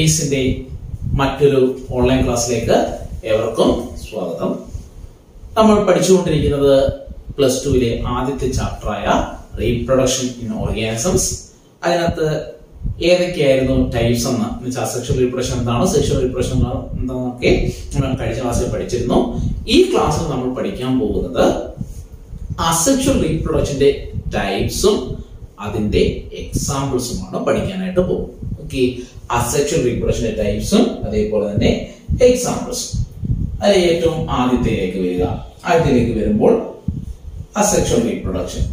ബേസിന്റെ മറ്റൊരു ഓൺലൈൻ ക്ലാസ്സിലേക്ക് ഏവർക്കും സ്വാഗതം നമ്മൾ പഠിച്ചുകൊണ്ടിരിക്കുന്നത് പ്ലസ് ടുവിലെ ആദ്യത്തെ ചാപ്റ്ററായ റീപ്രൊഡക്ഷൻ ഇൻ ഓർഗാനിസംസ് അതിനകത്ത് ഏതൊക്കെയായിരുന്നു ടൈപ്സ് എന്ന് വെച്ചാൽ സെക്ഷൽ റീപ്രൊഡക്ഷൻ എന്താണ് സെക്ഷൽ റീപ്രൊഡക്ഷൻ എന്താണെന്നൊക്കെ നമ്മൾ കഴിഞ്ഞ ക്ലാസ്സിൽ പഠിച്ചിരുന്നു ഈ ക്ലാസ്സിൽ നമ്മൾ പഠിക്കാൻ പോകുന്നത് അസെക്ഷൽ റീപ്രൊഡക്ഷന്റെ ടൈപ്സും അതിന്റെ എക്സാമ്പിൾസുമാണ് പഠിക്കാനായിട്ട് പോകും ഓക്കെ അസെക്ഷൽ റീപ്രൊഡക്ഷന്റെ ടൈപ്സും അതേപോലെ തന്നെ എക്സാമ്പിൾസും അതിൽ ഏറ്റവും ആദ്യത്തേക്ക് വരിക ആദ്യത്തേക്ക് വരുമ്പോൾ അസെക്ഷൽ റീപ്രൊഡക്ഷൻ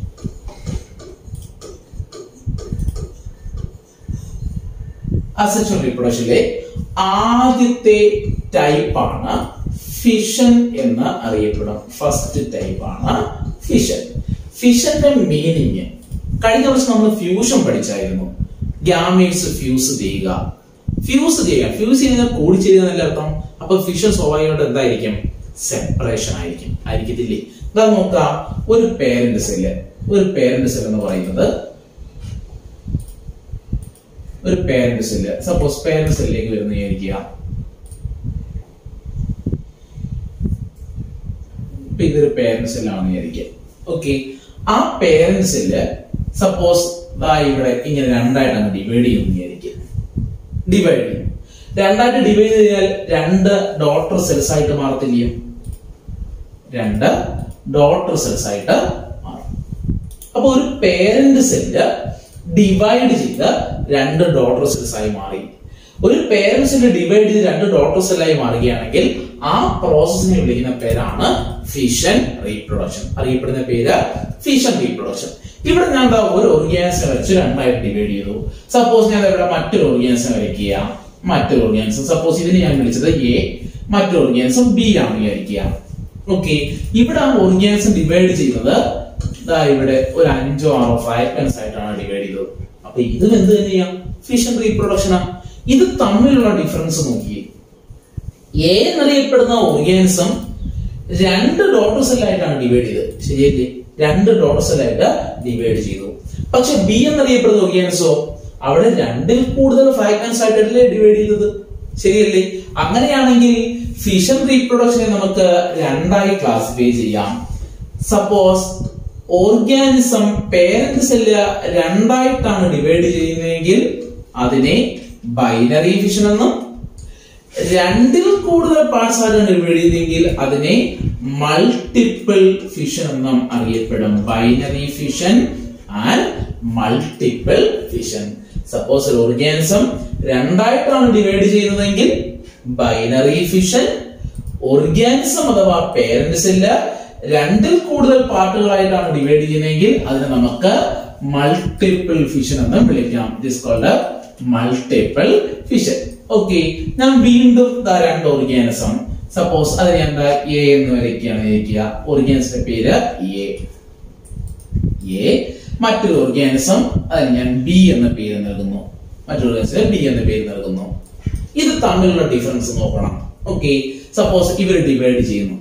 അസെക്ഷൽ റീപ്രൊഡക്ഷനിലെ ആദ്യത്തെ ടൈപ്പാണ് ഫിഷൻ എന്ന് അറിയപ്പെടും ഫസ്റ്റ് ടൈപ്പാണ് ഫിഷൻ ഫിഷന്റെ മീനിങ് കഴിഞ്ഞ വർഷം നമ്മൾ ഫ്യൂഷൻ പഠിച്ചായിരുന്നു ഗ്യാമേറ്റ്സ് ഫ്യൂസ് ചെയ്യുക ഫ്യൂസ് ചെയ്യുക ഫ്യൂസ് ചെയ്യുന്നത് കൂടിച്ചേരുക എന്നല്ല അർത്ഥം അപ്പൊ ഫിഷൻ സ്വാഭാവികമായിട്ട് എന്തായിരിക്കും സെപ്പറേഷൻ ആയിരിക്കും ആയിരിക്കത്തില്ലേ ഇതാ നോക്കാം ഒരു പേരന്റ് സെല്ല് ഒരു പേരന്റ് സെൽ എന്ന് പറയുന്നത് ഒരു പേരന്റ് സെല്ല് സപ്പോസ് പേരന്റ് സെല്ലിലേക്ക് വരുന്ന വിചാരിക്കുക ഇപ്പൊ ഇതൊരു പേരന്റ് സെല്ലാണെന്ന് വിചാരിക്കുക ഓക്കെ ആ പേരന്റ് സെല്ല് സപ്പോസ് ദാ ഇവിടെ ഇങ്ങനെ രണ്ടായിട്ട് അങ്ങ് ഡിവൈഡ് ചെയ്യുമെന്ന് വിചാരിക്കുക ഡിവൈഡ് ചെയ്യും രണ്ടായിട്ട് ഡിവൈഡ് ചെയ്താൽ രണ്ട് ഡോട്ടർ സെൽസ് ആയിട്ട് മാറത്തില്ലയോ രണ്ട് ഡോട്ടർ സെൽസ് ആയിട്ട് മാറും അപ്പൊ ഒരു പേരന്റ് സെല്ല് ഡിവൈഡ് ചെയ്ത് രണ്ട് ഡോട്ടർ സെൽസ് ആയി മാറി ഒരു പേരന്റ് സെല്ല് ഡിവൈഡ് ചെയ്ത് രണ്ട് ഡോട്ടർ സെല്ലായി മാറുകയാണെങ്കിൽ ആ പ്രോസസ്സിനെ വിളിക്കുന്ന പേരാണ് ഫിഷൻ റീപ്രൊഡക്ഷൻ അറിയപ്പെടുന്ന പേര് ഫിഷൻ റീപ്രൊഡക്ഷൻ ഇവിടെ ഞാൻ ദാ ഒരു ഓർഗാനിസം വെച്ച് രണ്ടായിട്ട് ഡിവൈഡ് ചെയ്തു സപ്പോസ് ഞാൻ ഇവിടെ മറ്റൊരു ഓർഗാനിസം വരയ്ക്കുക മറ്റൊരു ഓർഗാനിസം സപ്പോസ് ഇതിന് ഞാൻ വിളിച്ചത് എ മറ്റൊരു ഓർഗാനിസം ബി ആണ് വിചാരിക്കുക ഓക്കെ ഇവിടെ ആ ഓർഗാനിസം ഡിവൈഡ് ചെയ്യുന്നത് ദാ ഇവിടെ ഒരു അഞ്ചോ ആറോ ഫ്രാഗ്മെന്റ്സ് ആയിട്ടാണ് ഡിവൈഡ് ചെയ്തത് അപ്പൊ ഇത് എന്ത് തന്നെയാ ഫിഷൻ റീപ്രൊഡക്ഷനാ ഇത് തമ്മിലുള്ള ഡിഫറൻസ് നോക്കിയേ എ എന്നറിയപ്പെടുന്ന ഓർഗാനിസം രണ്ട് ഡോട്ടർ സെല്ലായിട്ടാണ് ഡിവൈഡ് ചെയ്തത് ശരിയല്ലേ രണ്ട് ഡോട്ടർ സെല്ലായിട്ട് ഡിവൈഡ് ചെയ്തു പക്ഷെ ബി എന്നറിയപ്പെടുന്ന ഓർഗാനിസോ അവിടെ രണ്ടിൽ കൂടുതൽ ഫ്രാഗ്മെന്റ്സ് ആയിട്ടല്ലേ ഡിവൈഡ് ചെയ്തത് ശരിയല്ലേ അങ്ങനെയാണെങ്കിൽ ഫിഷൻ റീപ്രൊഡക്ഷനെ നമുക്ക് രണ്ടായി ക്ലാസിഫൈ ചെയ്യാം സപ്പോസ് ഓർഗാനിസം പേരന്റ് സെല്ല് രണ്ടായിട്ടാണ് ഡിവൈഡ് ചെയ്യുന്നതെങ്കിൽ അതിനെ ബൈനറി ഫിഷൻ എന്നും രണ്ടിൽ കൂടുതൽ പാർട്സ് ആയിട്ടാണ് ഡിവൈഡ് ചെയ്തെങ്കിൽ അതിനെ മൾട്ടിപ്പിൾ ഫിഷൻ എന്നും അറിയപ്പെടും binary fission and multiple fission suppose ഒരു ഓർഗാനിസം രണ്ടായിട്ടാണ് ഡിവൈഡ് ചെയ്യുന്നതെങ്കിൽ ബൈനറി ഫിഷൻ ഓർഗാനിസം അഥവാ പേരന്റ് സെല്ല് രണ്ടിൽ കൂടുതൽ പാർട്ടുകളായിട്ടാണ് ഡിവൈഡ് ചെയ്യുന്നതെങ്കിൽ അതിനെ നമുക്ക് മൾട്ടിപ്പിൾ ഫിഷൻ എന്ന് വിളിക്കാം this called multiple fission okay ഞാൻ വീണ്ടും ദാ രണ്ട് ഓർഗാനിസം സപ്പോസ് അത് ഞാൻ എന്താ എ എന്ന് വരയ്ക്കുകയാണ് വിചാരിക്കുക ഓർഗാനിസിന്റെ പേര് എ എ മറ്റൊരു ഓർഗാനിസം അതിന് ഞാൻ ബി എന്ന പേര് നൽകുന്നു മറ്റൊരു ഓർഗാനിസിന് ബി എന്ന പേര് നൽകുന്നു ഇത് തമ്മിലുള്ള ഡിഫറൻസ് നോക്കണം ഓക്കെ സപ്പോസ് ഇവർ ഡിവൈഡ് ചെയ്യുന്നു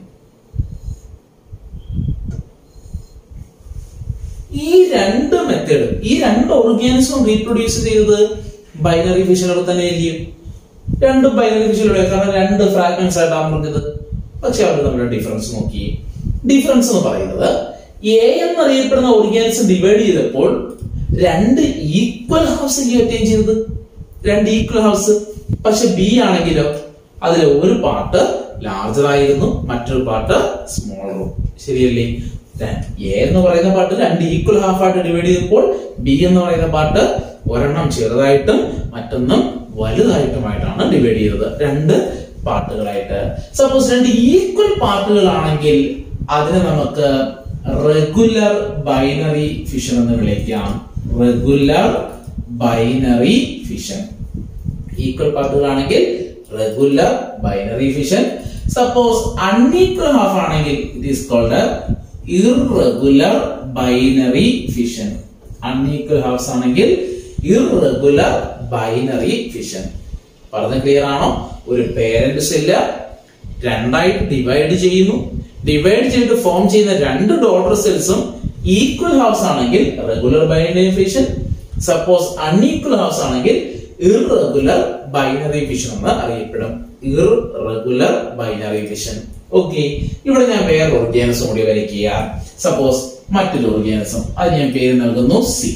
ഈ രണ്ട് മെത്തേഡ് ഈ രണ്ട് ഓർഗാനിസം റീപ്രൊഡ്യൂസ് ചെയ്തത് ബൈനറി ഫിഷുകൾ തന്നെ ആയിരിക്കും രണ്ട് ബൈനറി ഫിഷുകളുടെ കാരണം രണ്ട് ഫ്രാഗ്മെന്റ്സ് ആയിട്ടാണ് പറഞ്ഞത് പക്ഷെ അവർ തമ്മിലുള്ള ഡിഫറൻസ് നോക്കി ഡിഫറൻസ് എന്ന് പറയുന്നത് എ എന്നറിയപ്പെടുന്ന ഓർഗാനിസം ഡിവൈഡ് ചെയ്തപ്പോൾ രണ്ട് ഈക്വൽ ഹൗസ് അറ്റൈൻ ചെയ്തത് രണ്ട് ഈക്വൽ ഹൗസ് പക്ഷെ ബി ആണെങ്കിലോ അതിൽ ഒരു പാർട്ട് ലാർജർ ആയിരുന്നു മറ്റൊരു പാർട്ട് സ്മോളറും ശരിയല്ലേ എ എന്ന് പറയുന്ന പാർട്ട് രണ്ട് ഈക്വൽ ഹാഫ് ആയിട്ട് ഡിവൈഡ് ചെയ്തപ്പോൾ ബി എന്ന് പറയുന്ന പാർട്ട് ഒരെണ്ണം ചെറുതായിട്ടും മറ്റൊന്നും വലുതായിട്ടുമായിട്ടാണ് ഡിവൈഡ് ചെയ്തത് രണ്ട് പാർട്ടുകളായിട്ട് സപ്പോസ് രണ്ട് ഈക്വൽ പാർട്ടുകളാണെങ്കിൽ അതിനെ നമുക്ക് റെഗുലർ ബൈനറി ഫിഷൻ എന്ന് വിളിക്കാം റെഗുലർ ബൈനറി ഫിഷൻ ഈക്വൽ പാർട്ടുകളാണെങ്കിൽ regular binary fission suppose unequal half ആണെങ്കിൽ it is called irregular binary fission unequal halves ആണെങ്കിൽ ഇറഗുലർ ബൈനറി ഫിഷൻ പറഞ്ഞ ക്ലിയർ ആണോ ഒരു പേരന്റ് സെല്ല് രണ്ടായിട്ട് ഡിവൈഡ് ചെയ്യുന്നു ഡിവൈഡ് ചെയ്ത് ഫോം ചെയ്യുന്ന രണ്ട് ഡോട്ടർ സെൽസും ഈക്വൽ ഹാഫ്സ് ആണെങ്കിൽ regular binary fission suppose unequal halves ആണെങ്കിൽ ഇറഗുലർ ബൈനറി ഫിഷൻ എന്ന് അറിയപ്പെടും ഇറഗുലർ ബൈനറി ഫിഷൻ ഓക്കെ ഇവിടെ ഞാൻ വേറെ ഓർഗാനിസം കൂടി വരയ്ക്കുക സപ്പോസ് മറ്റൊരു ഓർഗാനിസം അത് ഞാൻ പേര് നൽകുന്നു സി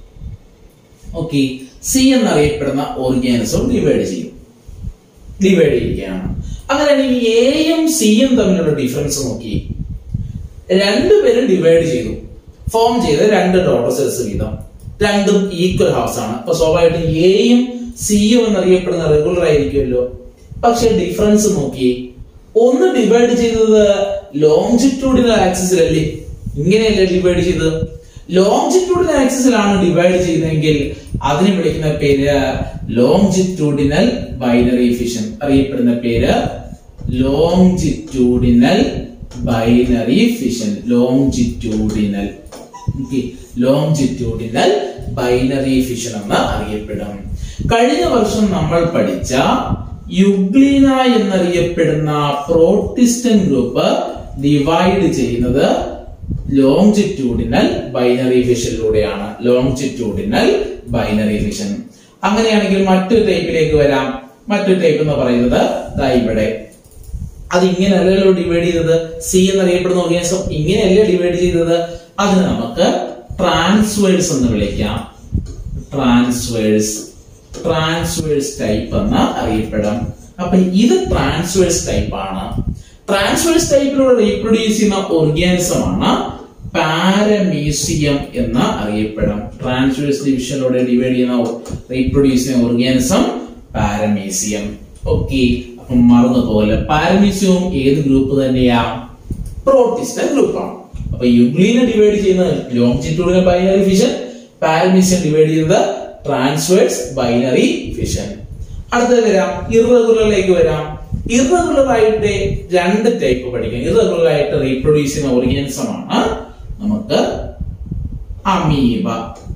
ഓക്കെ സി എന്നറിയപ്പെടുന്ന ഓർഗാനിസം ഡിവൈഡ് ചെയ്യും ഡിവൈഡ് ചെയ്യുകയാണ് അങ്ങനെയാണെങ്കിൽ എയും സിയും തമ്മിലുള്ള ഡിഫറൻസ് നോക്കി രണ്ടുപേരും ഡിവൈഡ് ചെയ്തു ഫോം ചെയ്ത രണ്ട് ഡോട്ടർ സെൽസ് വീതം രണ്ടും ഈക്വൽ ഹാഫ്സ് ആണ് അപ്പൊ സ്വാഭാവികമായിട്ടും എയും സിയും എന്നറിയപ്പെടുന്ന റെഗുലർ ആയിരിക്കുമല്ലോ പക്ഷെ ഡിഫറൻസ് നോക്കി ഒന്ന് ഡിവൈഡ് ചെയ്തത് ലോങ്ജിറ്റ്യൂഡിനൽ ആക്സിസിലല്ലേ ഇങ്ങനെയല്ലേ ഡിവൈഡ് ചെയ്തത് ലോങ്ജിറ്റ്യൂഡിനൽ ആക്സിസിലാണ് ഡിവൈഡ് ചെയ്തതെങ്കിൽ അതിനെ വിളിക്കുന്ന പേര് ലോങ്ജിറ്റ്യൂഡിനൽ ബൈനറി ഫിഷൻ അറിയപ്പെടുന്ന പേര് longitudinal binary fission longitudinal longitudinal binary fission എന്ന് അറിയപ്പെടും കഴിഞ്ഞ വർഷം നമ്മൾ പഠിച്ച യുഗ്ലീന എന്നറിയപ്പെടുന്ന പ്രോട്ടിസ്റ്റൻ ഗ്രൂപ്പ് ഡിവൈഡ് ചെയ്യുന്നത് ലോങ്ജിറ്റ്യൂഡിനൽ ബൈനറി ഫിഷനിലൂടെയാണ് ലോങ്ജിറ്റ്യൂഡിനൽ ബൈനറി ഫിഷൻ അങ്ങനെയാണെങ്കിൽ മറ്റൊരു ടൈപ്പിലേക്ക് വരാം മറ്റൊരു ടൈപ്പ് എന്ന് പറയുന്നത് ദാ ഇവിടെ അത് ഇങ്ങനെയല്ലല്ലോ ഡിവൈഡ് ചെയ്തത് സി എന്നറിയപ്പെടുന്ന ഓർഗാനിസം ഇങ്ങനെയല്ലേ ഡിവൈഡ് ചെയ്തത് അതിന് നമുക്ക് ട്രാൻസ്വേഴ്സ് എന്ന് വിളിക്കാം ട്രാൻസ്വേഴ്സ് ട്രാൻസ്വേഴ്സ് ടൈപ്പ് എന്ന് അറിയപ്പെടും അപ്പൊ ഇത് ട്രാൻസ്വേഴ്സ് ടൈപ്പ് ആണ് ട്രാൻസ്വേഴ്സ് ടൈപ്പിലൂടെ റീപ്രൊഡ്യൂസ് ചെയ്യുന്ന ഓർഗാനിസം ആണ് പാരമീസിയം എന്ന് അറിയപ്പെടും ട്രാൻസ്വേഴ്സ് ഡിവിഷനിലൂടെ ഡിവൈഡ് ചെയ്യുന്ന റീപ്രൊഡ്യൂസ് ചെയ്യുന്ന ഓർഗാനിസം പാരമീസിയം ഓക്കെ അപ്പം മറന്നു പോലെ പാരമീസിയവും ഏത് ഗ്രൂപ്പ് തന്നെയാ പ്രോട്ടിസ്റ്റൻ ഗ്രൂപ്പാണ് അപ്പൊ യുഗ്ലീനെ ഡിവൈഡ് ചെയ്യുന്നത് longitudinal binary fission paramecium divide ചെയ്യുന്നത് ട്രാൻസ്വേഴ്സ് ബൈനറി ഫിഷൻ അടുത്തത് വരാം ഇറഗുലറിലേക്ക് വരാം ഇറഗുലർ ആയിട്ട് രണ്ട് ടൈപ്പ് പഠിക്കാം ഇറഗുലർ ആയിട്ട് റീപ്രൊഡ്യൂസ് ചെയ്യുന്ന ഓർഗാനിസം ആണ് നമുക്ക് അമീബ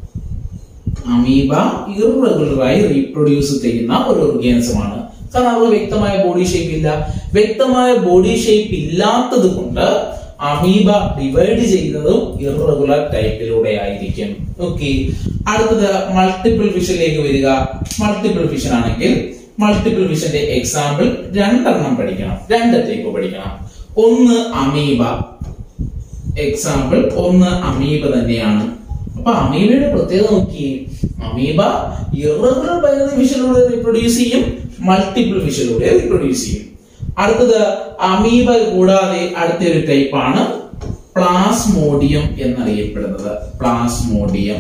അമീബ ഇറഗുലർ ആയി റീപ്രൊഡ്യൂസ് ചെയ്യുന്ന ഒരു ഓർഗാനിസം ആണ് കാരണം അവർക്ക് വ്യക്തമായ ബോഡി ഷേപ്പ് ഇല്ല വ്യക്തമായ ബോഡി ഷേപ്പ് ഇല്ലാത്തത് കൊണ്ട് അമീബ ഡിവൈഡ് ചെയ്യുന്നതും ഇറഗുലർ ടൈപ്പിലൂടെ ആയിരിക്കും ഓക്കെ അടുത്തത് മൾട്ടിപ്പിൾ ഫിഷനിലേക്ക് വരിക മൾട്ടിപ്പിൾ ഫിഷൻ ആണെങ്കിൽ മൾട്ടിപ്പിൾ ഫിഷന്റെ എക്സാമ്പിൾ രണ്ടെണ്ണം പഠിക്കണം രണ്ട് ടൈപ്പ് പഠിക്കണം ഒന്ന് അമീബ എക്സാമ്പിൾ ഒന്ന് അമീബ തന്നെയാണ് അപ്പൊ അമീബയുടെ പ്രത്യേകത നോക്കി അമീബ ഇറഗുലർ ബൈനറി ഫിഷനിലൂടെ റീപ്രൊഡ്യൂസ് ചെയ്യും മൾട്ടിപ്പിൾ ഫിഷനിലൂടെ റീപ്രൊഡ്യൂസ് ചെയ്യും അടുത്തത് അമീബ കൂടാതെ അടുത്തൊരു ടൈപ്പ് ആണ് പ്ലാസ്മോഡിയം എന്നറിയപ്പെടുന്നത് പ്ലാസ്മോഡിയം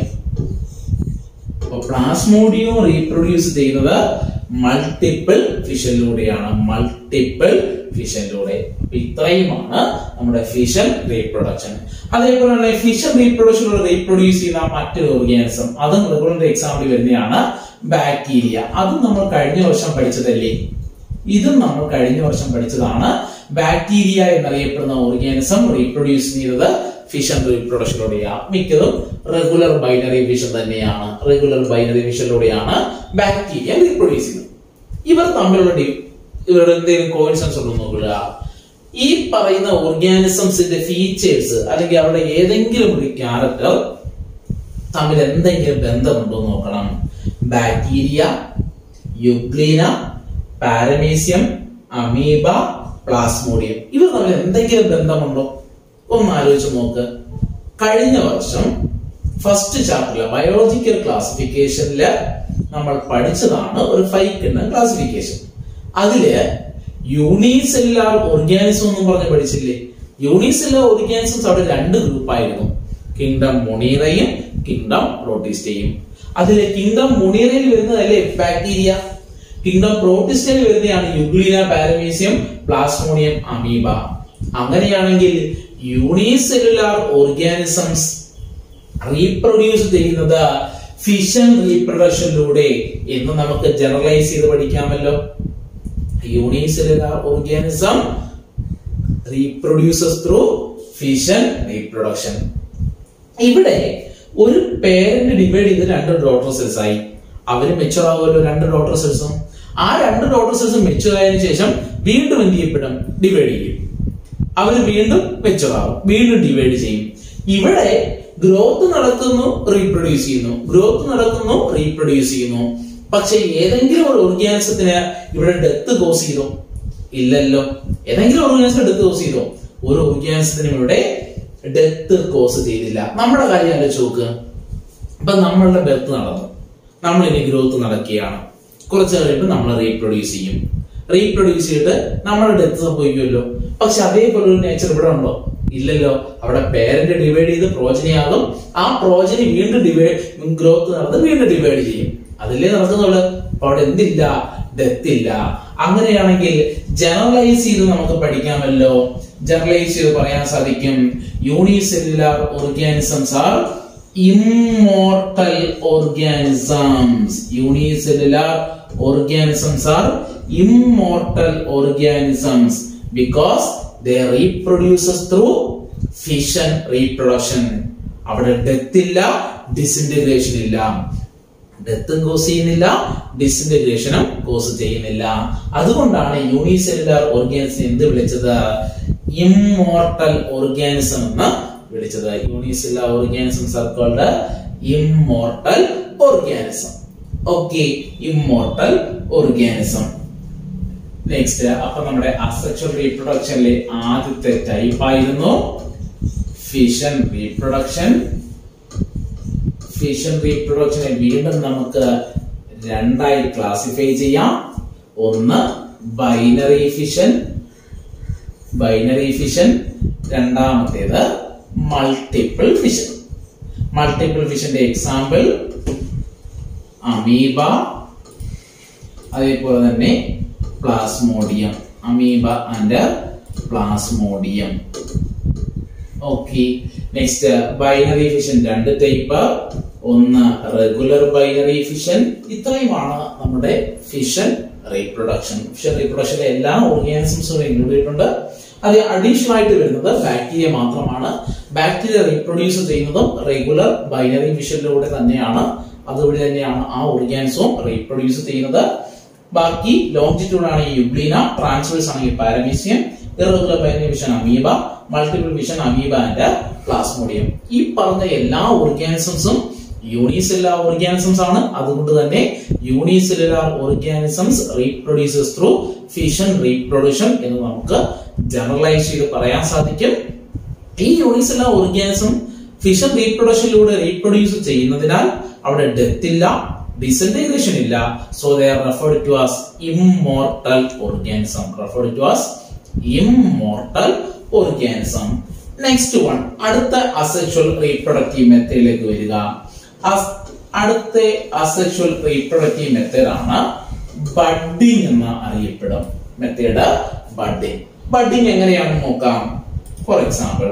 അപ്പൊ പ്ലാസ്മോഡിയം റീപ്രൊഡ്യൂസ് ചെയ്യുന്നത് മൾട്ടിപ്പിൾ ഫിഷനിലൂടെയാണ് മൾട്ടിപ്പിൾ ഫിഷനിലൂടെ അപ്പൊ ഇത്രയുമാണ് നമ്മുടെ ഫിഷൻ റീപ്രൊഡക്ഷൻ അതേപോലെ തന്നെ ഫിഷൻ റീപ്രൊഡക്ഷനിലൂടെ റീപ്രൊഡ്യൂസ് ചെയ്യുന്ന മറ്റൊരു ഓർഗാനിസം അതും റെഗുലറിന്റെ എക്സാമ്പിൾ വരുന്നതാണ് ബാക്ടീരിയ അതും നമ്മൾ കഴിഞ്ഞ വർഷം പഠിച്ചതല്ലേ ഇതും നമ്മൾ കഴിഞ്ഞ വർഷം പഠിച്ചതാണ് ബാക്ടീരിയ എന്നറിയപ്പെടുന്ന ഓർഗാനിസം റീപ്രൊഡ്യൂസ് ചെയ്തത് ഫിഷൻ റീപ്രൊഡക്ഷനിലൂടെയാണ് മിക്കതും റെഗുലർ ബൈനറി ഫിഷൻ തന്നെയാണ് റെഗുലർ ബൈനറി ഫിഷനിലൂടെയാണ് ബാക്ടീരിയ റീപ്രൊഡ്യൂസ് ചെയ്യുന്നത് ഇവർ തമ്മിലുള്ള ഡി- ഇവരുടെ എന്തെങ്കിലും കോയിൻസൻസ് ഉണ്ടോ നോക്കുക ഈ പറയുന്ന ഓർഗാനിസംസിന്റെ ഫീച്ചേഴ്സ് അല്ലെങ്കിൽ അവരുടെ ഏതെങ്കിലും ഒരു ക്യാരക്ടർ തമ്മിൽ എന്തെങ്കിലും ബന്ധമുണ്ടോ എന്ന് നോക്കണം bacteria Euglena paramecium amoeba plasmodium ഇവർ തമ്മിൽ എന്തെങ്കിലും ബന്ധമുണ്ടോ ഒന്ന് ആലോചിച്ച് നോക്ക് കഴിഞ്ഞ വർഷം ഫസ്റ്റ് ചാപ്റ്ററിലെ ബയോളജിക്കൽ ക്ലാസിഫിക്കേഷനില് നമ്മൾ പഠിച്ചതാണ് ഒരു ഫൈവ് കിണ്ണ ക്ലാസിഫിക്കേഷൻ അതില് യൂണിസെല്ലാർ ഓർഗാനിസം എന്നും പറഞ്ഞ് പഠിച്ചില്ലേ യൂണിസെല്ലാർ ഓർഗാനിസംസ് അവിടെ രണ്ട് ഗ്രൂപ്പായിരുന്നു കിങ്ഡം മൊണീറയും കിങ്ഡം പ്രോട്ടിസ്റ്റയും അതിലെ കിങ്ഡം മൊണീറയിൽ വരുന്നതല്ലേ ബാക്ടീരിയ കിങ്ഡം പ്രോട്ടിസ്റ്റയിൽ വരുന്നതാണ് യുഗ്ലീന പാരമീസിയം പ്ലാസ്മോണിയം അമീബ അങ്ങനെയാണെങ്കിൽ യൂണിസെല്ലുലാർ ഓർഗാനിസംസ് റീപ്രൊഡ്യൂസ് ചെയ്യുന്നത് ഫിഷൻ റീപ്രൊഡക്ഷനിലൂടെ എന്ന് നമുക്ക് ജനറലൈസ് ചെയ്ത് പഠിക്കാമല്ലോ unicellular organism reproduces through fission reproduction ഇവിടെ ഒരു പേരന്റ് ഡിവൈഡ് ചെയ്ത് രണ്ട് ഡോട്ടർ സെൽസ് ആയി അവര് മെച്ചുവർ ആവുമല്ലോ രണ്ട് ഡോട്ടർ സെൽസും ആ രണ്ട് ഡോട്ടർ സെൽസും മെച്ചുവർ ആയതിനു ശേഷം വീണ്ടും എന്ത് ചെയ്യപ്പെടും ഡിവൈഡ് ചെയ്യും അവര് വീണ്ടും മെച്ചുവർ ആവും വീണ്ടും ഡിവൈഡ് ചെയ്യും ഇവിടെ ഗ്രോത്ത് നടക്കുന്നു റീപ്രൊഡ്യൂസ് ചെയ്യുന്നു ഗ്രോത്ത് നടക്കുന്നു റീപ്രൊഡ്യൂസ് ചെയ്യുന്നു പക്ഷെ ഏതെങ്കിലും ഒരു ഓർഗാനിസത്തിന് ഇവിടെ ഡെത്ത് കോസ് ചെയ്തോ ഇല്ലല്ലോ ഏതെങ്കിലും ഓർഗാനിസം ഡെത്ത് കോസ് ചെയ്തോ ഒരു ഓർഗാനിസത്തിനും ഇവിടെ ഡെത്ത് കോസ് ചെയ്തില്ല നമ്മുടെ കാര്യം ആലോചിച്ച് നോക്ക് ഇപ്പൊ നമ്മളുടെ ബെർത്ത് നടന്നു നമ്മൾ ഇനി ഗ്രോത്ത് നടക്കുകയാണ് കുറച്ച് കഴിയുമ്പോൾ നമ്മൾ റീപ്രൊഡ്യൂസ് ചെയ്യും റീപ്രൊഡ്യൂസ് ചെയ്തിട്ട് നമ്മുടെ ഡെത്ത് സംഭവിക്കുമല്ലോ പക്ഷെ അതേപോലെ ഒരു നേച്ചർ ഇവിടെ ഉണ്ടോ ഇല്ലല്ലോ അവിടെ പേരന്റ് ഡിവൈഡ് ചെയ്ത് പ്രോജനിയാകും ആ പ്രോജനി വീണ്ടും ഡിവൈഡ് ഗ്രോത്ത് നടന്ന് വീണ്ടും ഡിവൈഡ് ചെയ്യും അതിലേ നടക്കുന്നുള്ളു അപ്പൊ അവിടെ എന്തില്ല ഡെത്ത് ഇല്ല അങ്ങനെയാണെങ്കിൽ ജനറലൈസ് ചെയ്ത് നമുക്ക് പഠിക്കാമല്ലോ ജനറലൈസ് ചെയ്ത് പറയാൻ സാധിക്കും unicellular organisms are immortal organisms unicellular organisms are immortal organisms because they reproduces through fission reproduction അവിടെ ഡെത്ത് ഇല്ല ഡിസിൻറ്റഗ്രേഷൻ ഇല്ല ഡെത്തും കോസ് ചെയ്യുന്നില്ല ഡിസിൻറ്റഗ്രേഷനും കോസ് ചെയ്യുന്നില്ല അതുകൊണ്ടാണ് യൂണിസെല്ലുലാർ ഓർഗാനിസം എന്ത് വിളിച്ചത് ഇമ്മോർട്ടൽ ഓർഗാനിസം എന്ന് വിളിച്ചത് യൂണിസെല്ലുലാർ ഓർഗാനിസം സർക്കിളുടെ immortal organism okay immortal organism next അപ്പൊ നമ്മുടെ അസെക്ഷൽ റീപ്രൊഡക്ഷനിലെ ആദ്യത്തെ ടൈപ്പ് ആയിരുന്നു ഫിഷൻ റീപ്രൊഡക്ഷൻ ഫിഷൻ റീപ്രൊഡക്ഷനെ വീണ്ടും നമുക്ക് രണ്ടായി ക്ലാസിഫൈ ചെയ്യാം ഒന്ന് ബൈനറി ഫിഷൻ ബൈനറി ഫിഷൻ രണ്ടാമത്തേത് മൾട്ടിപ്പിൾ ഫിഷൻ മൾട്ടിപ്പിൾ ഫിഷന്റെ എക്സാമ്പിൾ അമീബ അതേപോലെ തന്നെ plasmodium amoeba and plasmodium okay next binary fission രണ്ട് ടൈപ്പ് ഒന്ന് റെഗുലർ ബൈനറി ഫിഷൻ ഇത്രയുമാണ് നമ്മുടെ ഫിഷൻ റീപ്രൊഡക്ഷൻ ഫിഷൻ റീപ്രൊഡക്ഷനിലെ എല്ലാ ഓർഗാനിസംസും ഇൻക്ലൂഡ് ചെയ്തിട്ടുണ്ട് അത് അഡീഷണൽ ആയിട്ട് വരുന്നത് ബാക്ടീരിയ മാത്രമാണ് ബാക്ടീരിയ റീപ്രൊഡ്യൂസ് ചെയ്യുന്നതും റെഗുലർ ബൈനറി ഫിഷനിലൂടെ തന്നെയാണ് അതുവഴി തന്നെയാണ് ആ ഓർഗാനിസവും റീപ്രൊഡ്യൂസ് ചെയ്യുന്നത് ബാക്കി ലോഞ്ചിറ്റ്യൂഡ് ആണ് യുഗ്ലീന ട്രാൻസ്വേഴ്സ് ആണെങ്കിൽ paramecium irregular binary fission amoeba multiple fission amoeba and plasmodium ഈ പറഞ്ഞ എല്ലാ ഓർഗാനിസംസും യൂണിസെല്ലുലാർ ഓർഗാനിസംസ് ആണ് അതുകൊണ്ട് തന്നെ unicellular organisms reproduces through fission reproduction എന്ന് നമുക്ക് ജനറലൈസ് ചെയ്ത് പറയാൻ സാധിക്കും ഈ യൂണിസെല്ലുലാർ ഓർഗാനിസം ഫിഷൻ റീപ്രൊഡക്ഷനിലൂടെ റീപ്രൊഡ്യൂസ് ചെയ്യുന്നതിനാൽ അവിടെ ഡെത്ത് ഇല്ല ഡിസന്റഗ്രേഷൻ ഇല്ല so they are referred to as immortal organism referred to as immortal organism next one അടുത്ത അസെക്ഷൽ റീപ്രൊഡക്റ്റീവ് മെത്തേഡിലേക്ക് വരിക അസ്- അടുത്ത അസെക്ഷൽ റീപ്രൊഡക്റ്റീവ് മെത്തേഡ് ആണ് ബഡ്ഡിംഗ് എന്ന് അറിയപ്പെടും മെത്തേഡ് ബഡ്ഡിംഗ് ബഡ്ഡിംഗ് എങ്ങനെയാണെന്ന് നോക്കാം ഫോർ എക്സാമ്പിൾ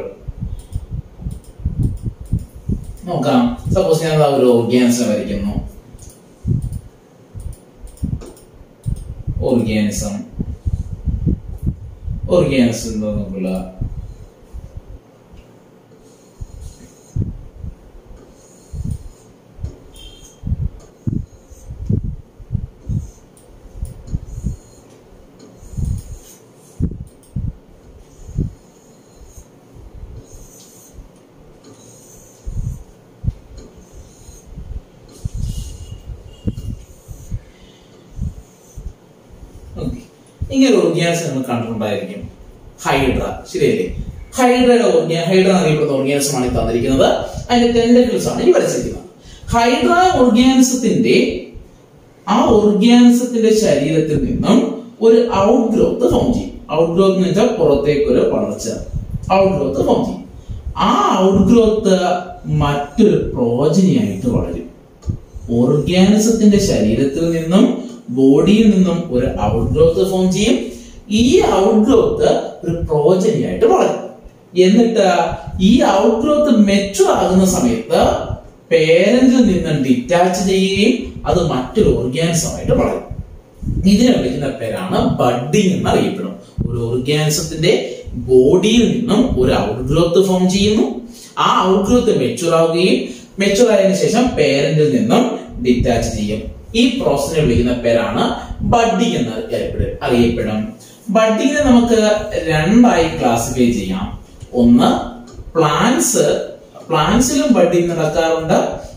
നോക്കാം സപ്പോസ് ഞാൻ ദാ ഒരു ഓർഗാനിസം വരയ്ക്കുന്നു ഓർഗാനിസം ഓർഗാനിസം എന്താ നോക്കുക Okay. ഇങ്ങനെ ഒരു ഓർഗാനിസം നിങ്ങൾ കണ്ടിട്ടുണ്ടായിരിക്കും ഹൈഡ്ര ശരിയല്ലേ ഹൈഡ്രയുടെ ഓർഗാ ഹൈഡ്ര എന്നറിയപ്പെടുന്ന ഓർഗാനിസമാണ് ഈ തന്നിരിക്കുന്നത് അതിന്റെ ടെൻഡക്കിൾസ് ആണ് ഈ വരച്ചിരിക്കുന്നത് ഹൈഡ്ര ഓർഗാനിസത്തിന്റെ ആ ഓർഗാനിസത്തിന്റെ ശരീരത്തിൽ നിന്നും ഒരു ഔട്ട് ഗ്രോത്ത് ഫോം ചെയ്യും ഔട്ട് ഗ്രോത്ത് എന്ന് വെച്ചാൽ പുറത്തേക്ക് ഒരു വളർച്ച ഔട്ട് ഗ്രോത്ത് ഫോം ചെയ്യും ആ ഔട്ട് ഗ്രോത്ത് മറ്റൊരു പ്രോജനിയായിട്ട് വളരും ഓർഗാനിസത്തിന്റെ ശരീരത്തിൽ നിന്നും ബോഡിയിൽ നിന്നും ഒരു ഔട്ട് ഗ്രോത്ത് ഫോം ചെയ്യും ഈ ഔട്ട് ഗ്രോത്ത് ഒരു പ്രോജനിയായിട്ട് വളരും എന്നിട്ട് ഈ ഔട്ട് ഗ്രോത്ത് മെച്ചുർ ആകുന്ന സമയത്ത് പേരന്റിൽ നിന്നും ഡിറ്റാച്ച് ചെയ്യുകയും അത് മറ്റൊരു ഓർഗാനിസമായിട്ട് വളരും ഇതിനെ വിളിക്കുന്ന പേരാണ് ബഡ്ഡിംഗ് എന്ന് അറിയപ്പെടും ഒരു ഓർഗാനിസത്തിന്റെ ബോഡിയിൽ നിന്നും ഒരു ഔട്ട് ഗ്രോത്ത് ഫോം ചെയ്യുന്നു ആ ഔട്ട് ഗ്രോത്ത് മെച്ചുർ ആവുകയും മെച്ചുർ ആയതിനു ശേഷം പേരന്റിൽ നിന്നും ഡിറ്റാച്ച് ചെയ്യും ഈ പ്രോസസ്സിനെ വിളിക്കുന്ന പേരാണ് ബഡ്ഡിംഗ് എന്ന് അറിയപ്പെടും അറിയപ്പെടും ബഡ്ഡിങ്ങിനെ നമുക്ക് രണ്ടായി ക്ലാസിഫൈ ചെയ്യാം ഒന്ന് പ്ലാന്റ്സ് പ്ലാന്റ്സിലും ബഡ്ഡിംഗ് നടക്കാറുണ്ട്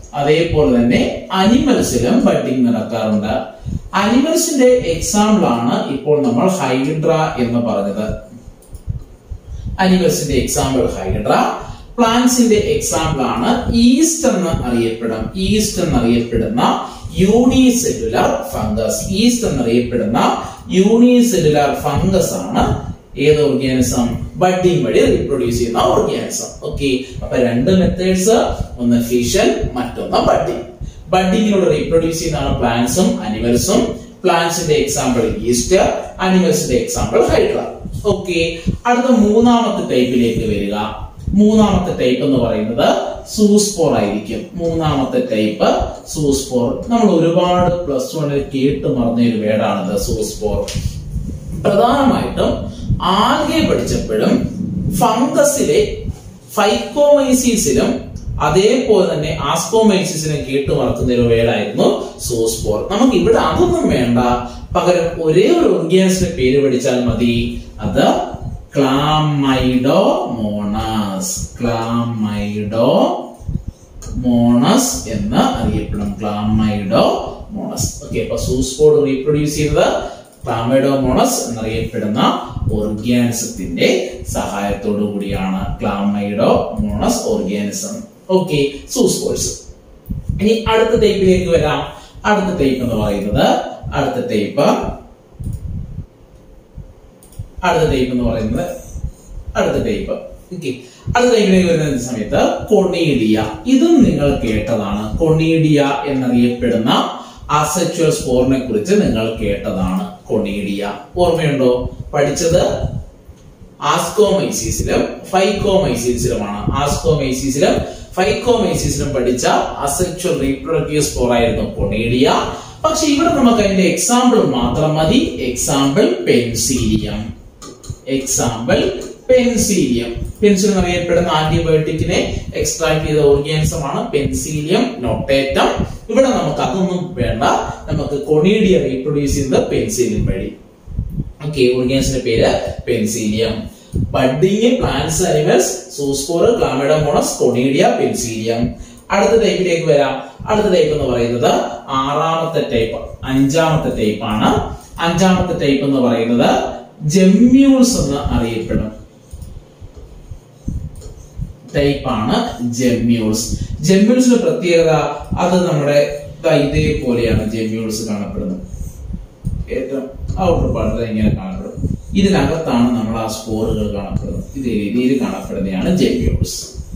അതേപോലെ തന്നെ അനിമൽസിലും ബഡിങ് നടക്കാറുണ്ട് അനിമൽസിന്റെ എക്സാമ്പിൾ ആണ് ഇപ്പോൾ നമ്മൾ ഹൈഡ്ര എന്ന് പറഞ്ഞത് അനിമൽസിന്റെ എക്സാമ്പിൾ ഹൈഡ്ര പ്ലാന്റ്സിന്റെ എക്സാമ്പിൾ ആണ് ഈസ്റ്റ് എന്ന് അറിയപ്പെടും ഈസ്റ്റ് എന്നറിയപ്പെടുന്ന യൂണിസെല്ലുലാർ ഫംഗസ് ഈസ്റ്റ് എന്നറിയപ്പെടുന്ന യൂണിസെല്ലുലാർ ഫംഗസ് ആണ് ഏത് ഓർഗാനിസം ബഡിങ് വഴി റീപ്രൊഡ്യൂസ് ചെയ്യുന്ന ഓർഗാനിസം ഓക്കെ അപ്പൊ രണ്ട് മെത്തേഡ്സ് ഒന്ന് ഫിഷൻ മറ്റൊന്ന് ബഡിങ് ബഡിങ്ങിലൂടെ റീപ്രൊഡ്യൂസ് ചെയ്യുന്നതാണ് പ്ലാന്റ്സും അനിമൽസും പ്ലാന്റ്സിന്റെ എക്സാമ്പിൾ ഈസ്റ്റ് അനിമൽസിന്റെ എക്സാമ്പിൾ ഹൈഡ്ര ഓക്കെ അടുത്ത മൂന്നാമത്തെ ടൈപ്പിലേക്ക് വരിക മൂന്നാമത്തെ ടൈപ്പ് എന്ന് പറയുന്നത് സൂസ്പോർ ആയിരിക്കും മൂന്നാമത്തെ ടൈപ്പ് സൂസ്പോർ നമ്മൾ ഒരുപാട് പ്ലസ് വണ്ണിൽ കേട്ട് മറന്ന ഒരു വേർഡാണിത് സൂസ്പോർ പ്രധാനമായിട്ടും ആകെ പഠിച്ചപ്പോഴും ഫംഗസിലെ ഫൈക്കോമൈസീസിലും അതേപോലെ തന്നെ ആസ്കോമൈസിസിനും കേട്ട് മറക്കുന്ന ഒരു വേർഡായിരുന്നു സൂസ്പോർ നമുക്ക് ഇവിടെ അതൊന്നും വേണ്ട പകരം ഒരേ ഒരു ഓർഗാനിസിന്റെ പേര് പഠിച്ചാൽ മതി അത് ക്ലാമൈഡോ മോണസ് ക്ലാമൈഡോ മോണസ് എന്ന് അറിയപ്പെടും ക്ലാമൈഡോ മോണസ് ഓക്കെ അപ്പൊ സൂസ്പോഡ് റീപ്രൊഡ്യൂസ് ചെയ്തത് ക്ലാമൈഡോ മോണസ് എന്നറിയപ്പെടുന്ന ഓർഗാനിസത്തിന്റെ സഹായത്തോടു കൂടിയാണ് ക്ലാമൈഡോ മോണസ് ഓർഗാനിസം ഓക്കെ സൂസ്പോർട്സ് ഇനി അടുത്ത ടൈപ്പിലേക്ക് വരാം അടുത്ത ടൈപ്പ് എന്ന് പറയുന്നത് അടുത്ത ടൈപ്പ് അടുത്ത ടൈപ്പ് എന്ന് പറയുന്നത് അടുത്ത ടൈപ്പ് ഓക്കെ അടുത്ത ടൈപ്പിലേക്ക് വരുന്ന സമയത്ത് കൊണീഡിയ ഇതും നിങ്ങൾ കേട്ടതാണ് കൊണീഡിയ എന്നറിയപ്പെടുന്ന അസെക്ച്വൽ സ്പോറിനെ കുറിച്ച് നിങ്ങൾ കേട്ടതാണ് കൊണീഡിയ ഓർമ്മയുണ്ടോ പഠിച്ചത് ആസ്കോമൈസിസിലും ഫൈക്കോമൈസിസിലുമാണ് ആസ്കോമൈസിസിലും ഫൈക്കോമൈസിസിലും പഠിച്ച അസെക്ച്വൽ റീപ്രൊഡക്റ്റീവ് സ്പോർ ആയിരുന്നു കൊണീഡിയ പക്ഷെ ഇവിടെ നമുക്ക് അതിന്റെ എക്സാമ്പിൾ മാത്രം മതി example penicillium example penicillium penicillin എന്നറിയപ്പെടുന്ന ആന്റിബയോട്ടിക്കിനെ എക്സ്ട്രാക്ട് ചെയ്ത ഓർഗാനിസം ആണ് പെൻസീലിയം നൊട്ടേറ്റം ഇവിടെ നമുക്ക് അതൊന്നും വേണ്ട നമുക്ക് കൊണീഡിയ റീപ്രൊഡ്യൂസ് ചെയ്യുന്നത് പെൻസീലിയം വഴി ഓക്കെ ഓർഗാനിസിന്റെ പേര് penicillium budding plants animals zoospore chlamydomonas conidia penicillium അടുത്ത ടൈപ്പിലേക്ക് വരാം അടുത്ത ടൈപ്പ് എന്ന് പറയുന്നത് ആറാമത്തെ ടൈപ്പ് അഞ്ചാമത്തെ ടൈപ്പ് ആണ് അഞ്ചാമത്തെ ടൈപ്പ് എന്ന് പറയുന്നത് ജെമ്യൂൾസ് എന്ന് അറിയപ്പെടും ടൈപ്പാണ് ജെമ്യൂൾസ് ജെമ്യൂൾസിന്റെ പ്രത്യേകത അത് നമ്മുടെ ദാ ഇതേപോലെയാണ് ജെമ്യൂൾസ് കാണപ്പെടുന്നത് ഏറ്റവും ഔട്ടർ പാർട്ടിൽ ഇങ്ങനെ കാണപ്പെടും ഇതിനകത്താണ് നമ്മൾ ആ സ്പോറുകൾ കാണപ്പെടുന്നത് ഇതേ രീതിയിൽ കാണപ്പെടുന്നതാണ് ജെമ്യൂൾസ്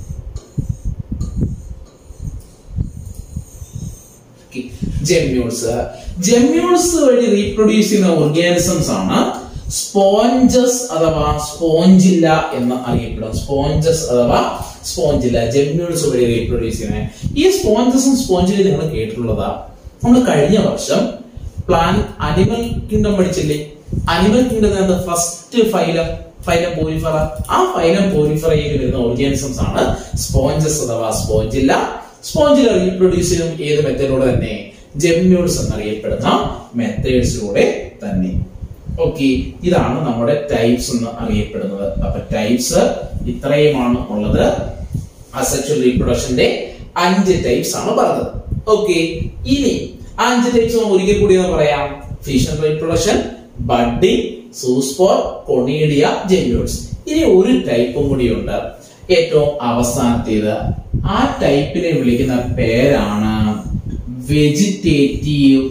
ജെമ്യൂൾസ് ജെമ്യൂൾസ് വഴി റീപ്രൊഡ്യൂസ് ചെയ്യുന്ന ഓർഗാനിസംസ് ആണ് സ്പോഞ്ചസ് അഥവാ സ്പോഞ്ചില്ല എന്ന് അറിയപ്പെടും സ്പോഞ്ചസ് അഥവാ സ്പോഞ്ചില്ല ജെമ്യൂൾസ് വഴി റീപ്രൊഡ്യൂസ് ചെയ്യുന്നത് ഈ സ്പോഞ്ചസും സ്പോഞ്ചിലും നിങ്ങൾ കേട്ടിട്ടുള്ളതാ നമ്മൾ കഴിഞ്ഞ വർഷം പ്ലാൻ അനിമൽ കിങ്ഡം പഠിച്ചില്ലേ animal kingdom first phylum phylum porifera ആ ഫൈലം പോരിഫറയിൽ വരുന്ന ഓർഗാനിസംസ് ആണ് സ്പോഞ്ചസ് അഥവാ സ്പോഞ്ചില്ല സ്പോഞ്ചില റീപ്രൊഡ്യൂസ് ചെയ്യും ഏത് മെത്തേഡിലൂടെ തന്നെ ജെമ്യൂൾസ് എന്നറിയപ്പെടുന്ന മെത്തേഡ്സിലൂടെ തന്നെ ഓക്കെ ഇതാണ് നമ്മുടെ ടൈപ്സ് എന്ന് അറിയപ്പെടുന്നത് അപ്പൊ ടൈപ്സ് ഇത്രയുമാണ് ഉള്ളത് അസെക്ച്വൽ റീപ്രൊഡക്ഷന്റെ അഞ്ച് ടൈപ്സ് ആണ് പറഞ്ഞത് ഓക്കെ ഇനി അഞ്ച് ടൈപ്സ് നമുക്ക് ഒരിക്കൽ കൂടി എന്ന് പറയാം fission reproduction budding zoospore conidia gemmules ഇനി ഒരു ടൈപ്പും കൂടിയുണ്ട് ഏറ്റവും അവസാനത്തേത് ആ ടൈപ്പിനെ വിളിക്കുന്ന പേരാണ് വെജിറ്റേറ്റീവ്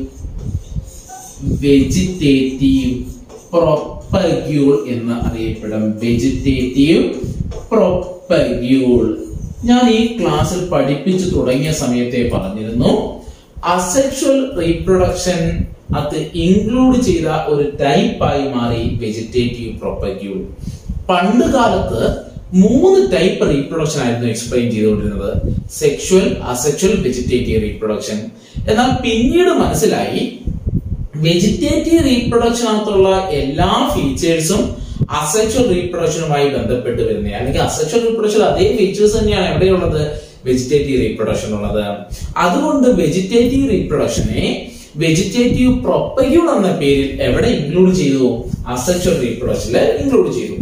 വെജിറ്റേറ്റീവ് പ്രൊപ്പഗ്യൂൾ എന്ന് അറിയപ്പെടും വെജിറ്റേറ്റീവ് പ്രൊപ്പഗ്യൂൾ ഞാൻ ഈ ക്ലാസ്സിൽ പഠിപ്പിച്ചു തുടങ്ങിയ സമയത്തെ പറഞ്ഞിരുന്നു അസെക്ഷൽ റീപ്രൊഡക്ഷൻ അത് ഇൻക്ലൂഡ് ചെയ്ത ഒരു ടൈപ്പായി മാറി വെജിറ്റേറ്റീവ് പ്രൊപ്പഗ്യൂൾ പണ്ട് കാലത്ത് മൂന്ന് ടൈപ്പ് റീപ്രൊഡക്ഷൻ ആയിരുന്നു എക്സ്പ്ലെയിൻ ചെയ്തുകൊണ്ടിരുന്നത് സെക്ഷുവൽ അസെക്ഷൽ വെജിറ്റേറ്റീവ് റീപ്രൊഡക്ഷൻ എന്നാൽ പിന്നീട് മനസ്സിലായി വെജിറ്റേറ്റീവ് റീപ്രൊഡക്ഷനകത്തുള്ള എല്ലാ ഫീച്ചേഴ്സും അസെക്ഷൽ റീപ്രൊഡക്ഷനുമായി ബന്ധപ്പെട്ട് വരുന്നത് അല്ലെങ്കിൽ അസെക്ഷൽ റീപ്രൊഡക്ഷൻ അതേ ഫീച്ചേഴ്സ് തന്നെയാണ് എവിടെയുള്ളത് വെജിറ്റേറ്റീവ് റീപ്രൊഡക്ഷൻ ഉള്ളത് അതുകൊണ്ട് വെജിറ്റേറ്റീവ് റീപ്രൊഡക്ഷനെ വെജിറ്റേറ്റീവ് പ്രൊപ്പഗ്യൂൾ എന്ന പേരിൽ എവിടെ ഇൻക്ലൂഡ് ചെയ്തു അസെക്ഷൽ റീപ്രൊഡക്ഷനിൽ ഇൻക്ലൂഡ് ചെയ്തു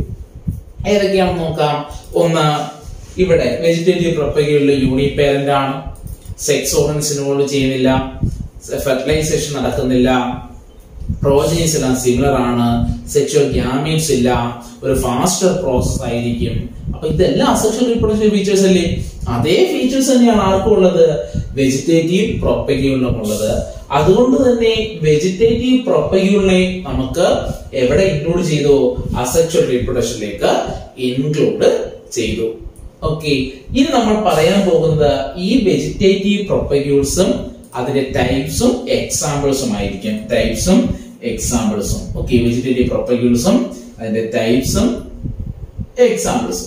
ഏതൊക്കെയാണെന്ന് നോക്കാം ഒന്ന് ഇവിടെ വെജിറ്റേറ്റീവ് പ്രൊപ്പഗ്യൂളിൽ യൂണിപേരന്റ് ആണ് സെക്സ് ഓർഗൻസ് ഇൻവോൾവ് ചെയ്യുന്നില്ല ഫെർട്ടിലൈസേഷൻ നടക്കുന്നില്ല പ്രോജനീസ് എല്ലാം സിമിലർ ആണ് സെക്ഷൽ ഗ്യാമീറ്റ്സ് ഇല്ല ഒരു ഫാസ്റ്റർ പ്രോസസ് ആയിരിക്കും അപ്പൊ ഇതെല്ലാം അസെക്ഷൽ റീപ്രൊഡക്ഷൻ ഫീച്ചേഴ്സ് അല്ലേ അതേ ഫീച്ചേഴ്സ് തന്നെയാണ് ആർക്കും ഉള്ളത് വെജിറ്റേറ്റീവ് പ്രൊപ്പഗ്യൂളിനും ഉള്ളത് അതുകൊണ്ട് തന്നെ വെജിറ്റേറ്റീവ് പ്രൊപ്പഗ്യൂളിനെ നമുക്ക് എവിടെ ഇൻക്ലൂഡ് ചെയ്തു അസെക്ഷൽ റീപ്രൊഡക്ഷനിലേക്ക് ഇൻക്ലൂഡ് ചെയ്തു ഓക്കെ ഇനി നമ്മൾ പറയാൻ പോകുന്നത് ഈ വെജിറ്റേറ്റീവ് പ്രൊപ്പഗ്യൂൾസും അതിന്റെ ടൈപ്സും എക്സാമ്പിൾസും ആയിരിക്കും ടൈപ്സും എക്സാമ്പിൾസും ഓക്കെ വെജിറ്റേറ്റീവ് പ്രൊപ്പഗ്യൂൾസും അതിന്റെ ടൈപ്സും എക്സാമ്പിൾസും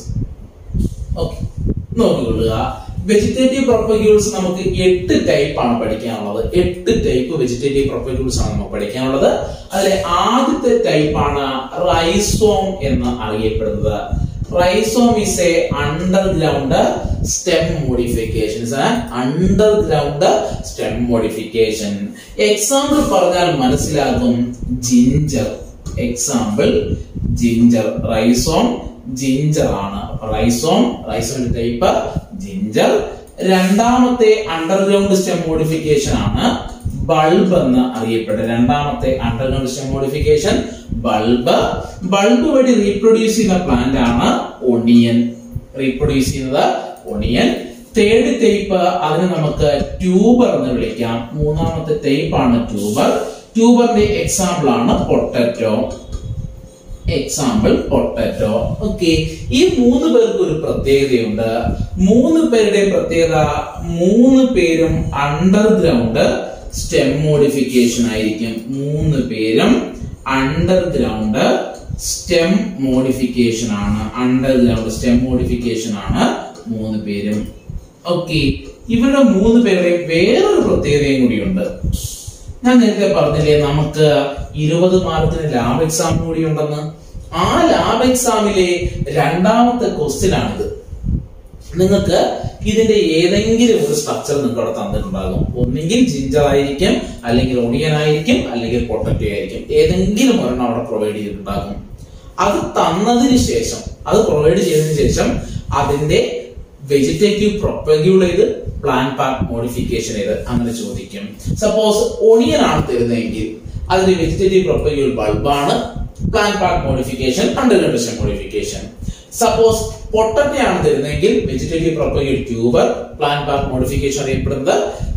ഓക്കെ നോക്കിക്കൊള്ളുക വെജിറ്റേറ്റീവ് പ്രൊപ്പഗ്യൂൾസ് നമുക്ക് എട്ട് ടൈപ്പ് ആണ് പഠിക്കാനുള്ളത് എട്ട് ടൈപ്പ് വെജിറ്റേറ്റീവ് പ്രൊപ്പഗ്യൂൾസ് ആണ് നമുക്ക് പഠിക്കാനുള്ളത് അതിലെ ആദ്യത്തെ ടൈപ്പ് ആണ് റൈസോം എന്ന് അറിയപ്പെടുന്നത് rhizome is a underground stem modification underground stem modification example പറഞ്ഞാൽ മനസ്സിലാകും ginger example ginger rhizome ginger ആണ് റൈസോം റൈസോമിന്റെ ടൈപ്പ് ജിഞ്ചർ രണ്ടാമത്തെ അണ്ടർഗ്രൗണ്ട് സ്റ്റെം മോഡിഫിക്കേഷൻ ആണ് ബൾബ് എന്ന് അറിയപ്പെടുന്നത് രണ്ടാമത്തെ underground stem modification bulb bulb വഴി റീപ്രൊഡ്യൂസ് ചെയ്യുന്ന പ്ലാന്റ് ആണ് ഒണിയൻ റീപ്രൊഡ്യൂസ് ചെയ്യുന്നത് ഒണിയൻ തേർഡ് ടൈപ്പ് അതിന് നമുക്ക് ട്യൂബർ എന്ന് വിളിക്കാം മൂന്നാമത്തെ ടൈപ്പ് ആണ് ട്യൂബർ ട്യൂബറിന്റെ എക്സാമ്പിൾ ആണ് പൊട്ടറ്റോ എക്സാമ്പിൾ പൊട്ടറ്റോ ഓക്കെ ഈ മൂന്ന് പേർക്ക് ഒരു പ്രത്യേകതയുണ്ട് മൂന്ന് പേരുടെ പ്രത്യേകത മൂന്ന് പേരും അണ്ടർഗ്രൗണ്ട് സ്റ്റെം മോഡിഫിക്കേഷൻ ആയിരിക്കും മൂന്ന് പേരും അണ്ടർഗ്രൗണ്ട് സ്റ്റെം മോഡിഫിക്കേഷൻ ആണ് അണ്ടർഗ്രൗണ്ട് സ്റ്റെം മോഡിഫിക്കേഷൻ ആണ് മൂന്ന് പേരും ഓക്കെ ഇവരുടെ മൂന്ന് പേരുടെയും വേറൊരു പ്രത്യേകതയും കൂടിയുണ്ട് ഞാൻ നേരത്തെ പറഞ്ഞില്ലേ നമുക്ക് ഇരുപത് മാർക്കിന് ലാബ് എക്സാം കൂടി ഉണ്ടെന്ന് ആ ലാബ് എക്സാമിലെ രണ്ടാമത്തെ ക്വസ്റ്റ്യൻ ആണിത് നിങ്ങൾക്ക് ഇതിന്റെ ഏതെങ്കിലും ഒരു സ്ട്രക്ചർ നിങ്ങൾക്ക് അവിടെ തന്നിട്ടുണ്ടാകും ഒന്നെങ്കിൽ ജിഞ്ചർ ആയിരിക്കും അല്ലെങ്കിൽ ഒണിയൻ ആയിരിക്കും അല്ലെങ്കിൽ പൊട്ടറ്റോ ആയിരിക്കും ഏതെങ്കിലും ഒരെണ്ണം അവിടെ പ്രൊവൈഡ് ചെയ്തിട്ടുണ്ടാകും അത് തന്നതിന് ശേഷം അത് പ്രൊവൈഡ് ചെയ്തതിനു ശേഷം അതിന്റെ വെജിറ്റേറ്റീവ് പ്രൊപ്പഗ്യൂൾ ചെയ്ത് പ്ലാൻ പാർട്ട് മോഡിഫിക്കേഷൻ ചെയ്ത് അങ്ങനെ ചോദിക്കും സപ്പോസ് ഒണിയൻ ആണ് തരുന്നതെങ്കിൽ അതിന്റെ വെജിറ്റേറ്റീവ് പ്രൊപ്പഗ്യൂൾ ബൾബാണ് plant part modification under condition modification suppose potato ആണ് തരുന്നതെങ്കിൽ vegetative propagule tuber plant part modification അറിയപ്പെടുന്നത്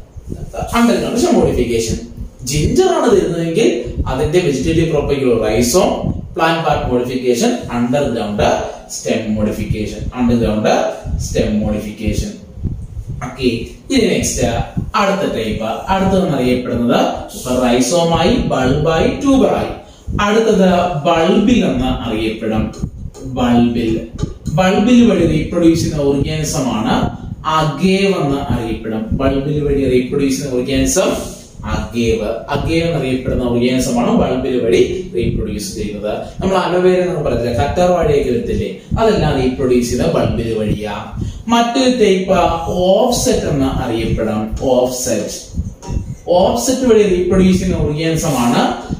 അണ്ടർ കണ്ടീഷൻ മോഡിഫിക്കേഷൻ ജിഞ്ചർ ആണ് തരുന്നതെങ്കിൽ അതിന്റെ vegetative propagule rhizome plant part modification underground stem modification underground stem modification okay ഇനി next അടുത്ത type അടുത്തതെന്ന് അറിയപ്പെടുന്നത് ഇപ്പൊ റൈസോമായി ബൾബായി ട്യൂബറായി അടുത്തത് ബൾബിൽ എന്ന് അറിയപ്പെടും ബൾബിൽ ബൾബിൽ വഴി റീപ്രൊഡ്യൂസ് ചെയ്യുന്ന ഓർഗാനിസം ആണ് അഗേവ് എന്ന് അറിയപ്പെടും ബൾബിൽ വഴി റീപ്രൊഡ്യൂസ് ചെയ്യുന്ന ഓർഗാനിസം അഗേവ് അഗേവ് എന്നറിയപ്പെടുന്ന ഓർഗാനിസം ആണ് ബൾബിൽ വഴി റീപ്രൊഡ്യൂസ് ചെയ്യുന്നത് നമ്മൾ അലോവേര എന്ന് പറഞ്ഞില്ല കറ്റാർ വാഴയൊക്കെ എടുത്തില്ലേ അതെല്ലാം റീപ്രൊഡ്യൂസ് ചെയ്ത ബൾബിൽ വഴിയാ മറ്റൊരു ടൈപ്പ് ഓഫ്സെറ്റ് എന്ന് അറിയപ്പെടാം ഓഫ്സെറ്റ് ഓഫ്സെറ്റ് വഴി റീപ്രൊഡ്യൂസ് ചെയ്യുന്ന ഓർഗാനിസം ആണ്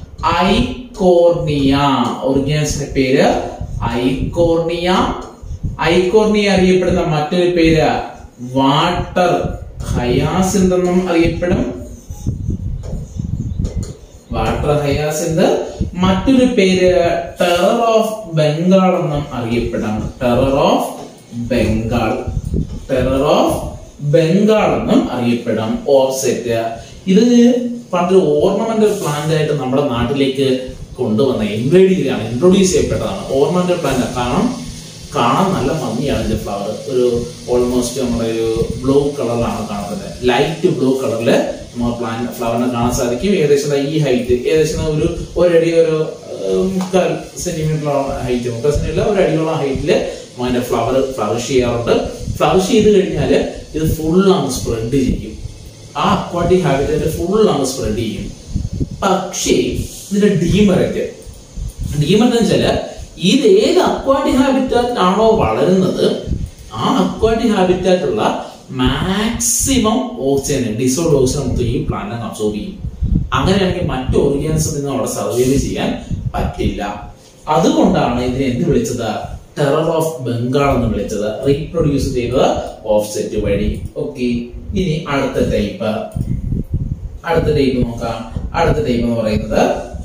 ഐകോർണിയ ഓർഗാനിസിന്റെ പേര് ഐകോർണിയ ഐകോർണിയ അറിയപ്പെടുന്ന മറ്റൊരു പേര് വാട്ടർ ഹയാസിന്ത് എന്നും അറിയപ്പെടും വാട്ടർ ഹയാസിന്ത് മറ്റൊരു പേര് ടെറർ ഓഫ് ബംഗാൾ എന്നും അറിയപ്പെടാം terror of Bengal terror of Bengal എന്നും അറിയപ്പെടാം ഓഫ്സെറ്റ് ഇത് പണ്ട് ഓർണമെന്റൽ പ്ലാന്റ് ആയിട്ട് നമ്മുടെ നാട്ടിലേക്ക് കൊണ്ടുവന്ന ഇൻവൈഡ് ചെയ്താണ് ഇൻട്രൊഡ്യൂസ് ചെയ്യപ്പെട്ടതാണ് ഓർണമെന്റൽ പ്ലാന്റ് കാരണം കാണാൻ നല്ല ഭംഗിയാണ് ഇതിന്റെ ഫ്ലവർ ഒരു ഓൾമോസ്റ്റ് നമ്മുടെ ഒരു ബ്ലൂ കളറിലാണ് കാണുന്നത് ലൈറ്റ് ബ്ലൂ കളറില് നമ്മൾ പ്ലാൻ ഫ്ലവറിനെ കാണാൻ സാധിക്കും ഏകദേശം ദാ ഈ ഹൈറ്റ് ഏകദേശം ഒരു ഒരടി ഒരു ഏഹ്, മുക്കാൽ സെന്റിമീറ്റർ ഹൈറ്റ് മുക്കാൽ സെന്റിമീറ്റർ ഒരു അടിയോളം ഹൈറ്റില് അതിന്റെ ഫ്ലവർ ഫ്ലറിഷ് ചെയ്യാറുണ്ട് ഫ്ലറിഷ് ചെയ്ത് കഴിഞ്ഞാൽ ഇത് ഫുൾ അങ്ങ് സ്പ്രെഡ് ചെയ്യും ആ അക്വാട്ടിക് ഹാബിറ്ററ്റ് ഫുൾ അങ്ങ് സ്പ്രെഡ് ചെയ്യും പക്ഷേ ഇതിന്റെ ഡീമററ്റ് ഡീമററ്റ് വെച്ചാല് ഇത് ഏത് അക്വാട്ടിക് ഹാബിറ്റാറ്റ് ആണോ വളരുന്നത് ആ അക്വാട്ടിക് ഹാബിറ്റാറ്റ് ഉള്ള മാക്സിമം ഓക്സിജൻ ഡിസോൾഡ് ഓക്സിജൻ മൊത്തം ഈ പ്ലാന്റ് അബ്സോർബ് ചെയ്യും അങ്ങനെയാണെങ്കിൽ മറ്റു ഓർഗാനിസം നിന്ന് അവിടെ സർവൈവ് ചെയ്യാൻ പറ്റില്ല അതുകൊണ്ടാണ് ഇതിനെ എന്ത് വിളിച്ചത് ടെറർ ഓഫ് ബംഗാൾ എന്ന് വിളിച്ചത് റീപ്രൊഡ്യൂസ് ചെയ്തത് ഓഫ്സെറ്റ് വഴി ഓക്കെ ഇനി അടുത്ത ടൈപ്പ് അടുത്ത ടൈപ്പ് നോക്കാം അടുത്ത ടൈപ്പ് എന്ന് പറയുന്നത്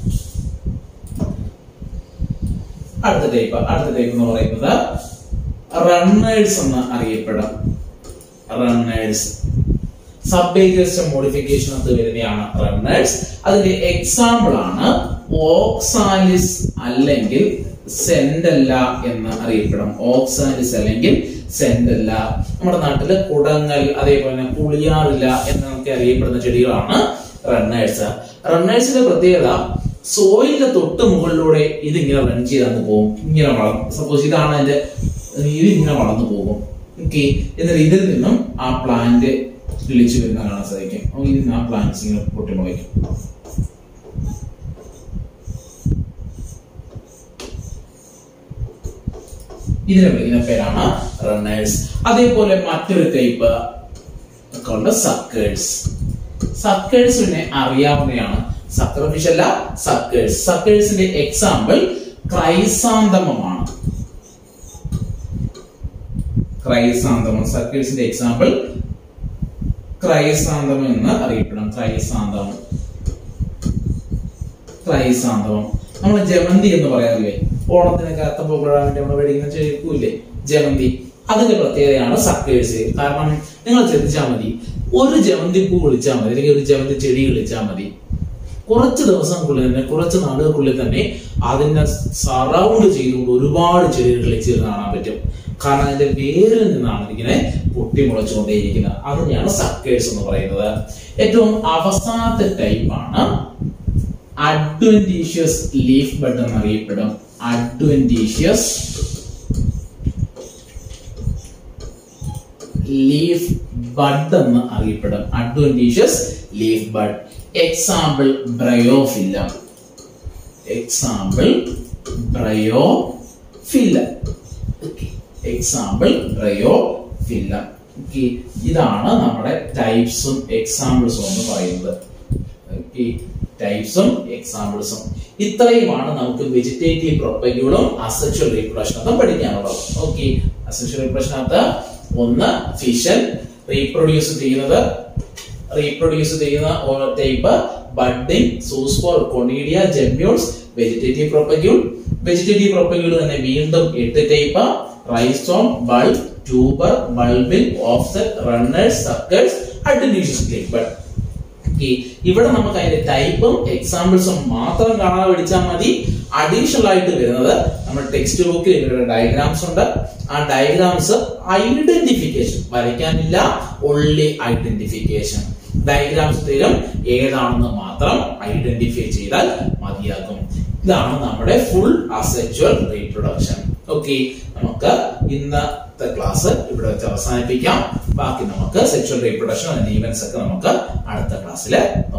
അടുത്ത ടൈപ്പ് അടുത്ത ടൈപ്പ് എന്ന് പറയുന്നത് റണ്ണേഴ്സ് എന്ന് അറിയപ്പെടും റണ്ണേഴ്സ് സബ്ബേജസ്റ്റ് മോഡിഫിക്കേഷൻ അത് വരുന്നതാണ് റണ്ണേഴ്സ് അതിന്റെ എക്സാമ്പിൾ ആണ് ഓക്സാലിസ് അല്ലെങ്കിൽ സെൻഡല്ല എന്ന് അറിയപ്പെടും ഓക്സാലിസ് അല്ലെങ്കിൽ സെൻഡല്ല നമ്മുടെ നാട്ടില് കുടങ്ങൽ അതേപോലെ തന്നെ പുളിയാറില്ല എന്നൊക്കെ അറിയപ്പെടുന്ന ചെടികളാണ് റണ്ണേഴ്സ് റണ്ണേഴ്സിന്റെ പ്രത്യേകത സോയിലിന്റെ തൊട്ട് മുകളിലൂടെ ഇതിങ്ങനെ റൺ ചെയ്തങ്ങ് പോകും ഇങ്ങനെ വളർന്നു സപ്പോസ് ഇതാണ് അതിന്റെ ഇത് ഇങ്ങനെ വളർന്നു പോകും ഓക്കെ എന്നിട്ട് ഇതിൽ നിന്നും ആ പ്ലാന്റ് കിളിച്ചു വരുന്ന കാണാൻ സാധിക്കും അപ്പോൾ ഇതിൽ നിന്ന് ആ പ്ലാന്റ്സ് ഇങ്ങനെ പൊട്ടിമുളയ്ക്കും ഇതിനെ വിളിക്കുന്ന പേരാണ് റണ്ണേഴ്സ് അതേപോലെ മറ്റൊരു ടൈപ്പ് കൊണ്ട് സക്കേഴ്സ് സക്കേഴ്സ് പിന്നെ അറിയാവുന്നതാണ് സക്രഫിഷ് അല്ല സക്കേഴ്സ് സക്കേഴ്സിന്റെ എക്സാമ്പിൾ ക്രൈസാന്തമമാണ് ക്രൈസാന്തമം സക്കേഴ്സിന്റെ എക്സാമ്പിൾ ക്രൈസാന്തമം എന്ന് അറിയപ്പെടും ക്രൈസാന്തമം ക്രൈസാന്തമം നമ്മൾ ജമന്തി എന്ന് പറയാറില്ലേ ഓണത്തിനൊക്കെ അത്തം പൂക്കളിടാൻ വേണ്ടി നമ്മൾ വെടിക്കുന്ന ചെയ്യൂലേ ജമന്തി അതിന്റെ പ്രത്യേകതയാണ് സക്കേഴ്സ് കാരണം നിങ്ങൾ ശ്രദ്ധിച്ചാൽ മതി ഒരു ജമന്തി പൂ വിളിച്ചാൽ മതി അല്ലെങ്കിൽ ഒരു ജമന്തി ചെടി വിളിച്ചാൽ മതി കുറച്ച് ദിവസങ്ങൾക്കുള്ളിൽ തന്നെ കുറച്ച് നാളുകൾക്കുള്ളിൽ തന്നെ അതിനെ സറൗണ്ട് ചെയ്തുകൊണ്ട് ഒരുപാട് ചെടികൾ കളിച്ച് കാണാൻ പറ്റും കാരണം അതിന്റെ വേരിൽ നിന്നാണ് ഇതിങ്ങനെ പൊട്ടിമുളച്ചുകൊണ്ടേയിരിക്കുന്നത് അതിനെയാണ് സക്കേഴ്സ് എന്ന് പറയുന്നത് ഏറ്റവും അവസാനത്തെ ടൈപ്പാണ് അഡ്വന്റീഷ്യസ് ലീഫ് ബഡ് എന്നറിയപ്പെടും അഡ്വന്റീഷ്യസ് ലീഫ് ബഡ് എന്ന് അറിയപ്പെടും adventitious leaf bud example bryophyllum example bryophyllum example bryophyllum ഇതാണ് നമ്മുടെ ടൈപ്സും എക്സാമ്പിൾസും എന്ന് പറയുന്നത് ടൈപ്സും എക്സാമ്പിൾസും ഇത്രയുമാണ് നമുക്ക് വെജിറ്റേറ്റീവ് പ്രൊപ്പഗ്യൂളും അസെക്ഷൽ റീപ്രൊഡക്ഷനകത്തും പഠിക്കാനുള്ളത് ഓക്കെ അസെക്ഷൽ റീപ്രൊഡക്ഷനകത്ത് ഒന്ന് ഫിഷൻ റീപ്രൊഡ്യൂസ് ചെയ്യുന്നത് റീപ്രൊഡ്യൂസ് ചെയ്യുന്ന ഓരോ type budding zoospore conidia gemmules vegetative propagule vegetative propagule തന്നെ വീണ്ടും എട്ട് type rhizome bulb tuber bulbil offset runners suckers adventitious click bud ഇവിടെ നമുക്ക് അതിന്റെ ടൈപ്പും എക്സാമ്പിൾസും മാത്രം കാണാതെ പഠിച്ചാൽ മതി അഡീഷണൽ ആയിട്ട് വരുന്നത് നമ്മുടെ ടെക്സ്റ്റ് ബുക്കിൽ ഇവരുടെ ഡയഗ്രാംസ് ഉണ്ട് ആ ഡയഗ്രാംസ് ഐഡന്റിഫിക്കേഷൻ വരയ്ക്കാനില്ല ഒള്ളി ഐഡന്റിഫിക്കേഷൻ ഡയഗ്രാംസ് തരും ഏതാണെന്ന് മാത്രം ഐഡന്റിഫൈ ചെയ്താൽ മതിയാകും ഇതാണ് നമ്മുടെ ഫുൾ അസെക്ച്വൽ റീപ്രൊഡക്ഷൻ ഓക്കെ നമുക്ക് ഇന്നത്തെ ക്ലാസ് ഇവിടെ വെച്ച് അവസാനിപ്പിക്കാം ബാക്കി നമുക്ക് സെക്ച്വൽ റീപ്രൊഡക്ഷൻ അതിന്റെ ഈവൻസ് ഒക്കെ നമുക്ക് അടുത്ത ക്ലാസ്സിൽ